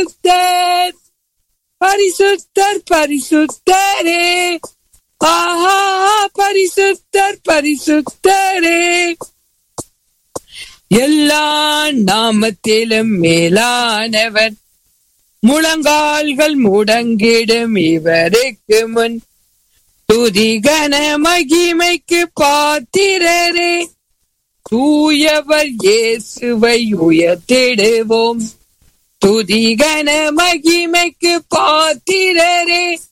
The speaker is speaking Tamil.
பரிசுத்தர் பரிசுத்தர் பரிசுத்தரே ஆஹா பரிசுத்தர் பரிசுத்தரே எல்லா நாமத்திலும் மேலானவர் முழங்கால்கள் முடங்கிடும் இவருக்கு முன் துதிகன மகிமைக்கு பாத்திரரே தூயவர் இயேசுவை உயர்த்திடுவோம் துதிகன மகிமைக்கு பாத்திரரே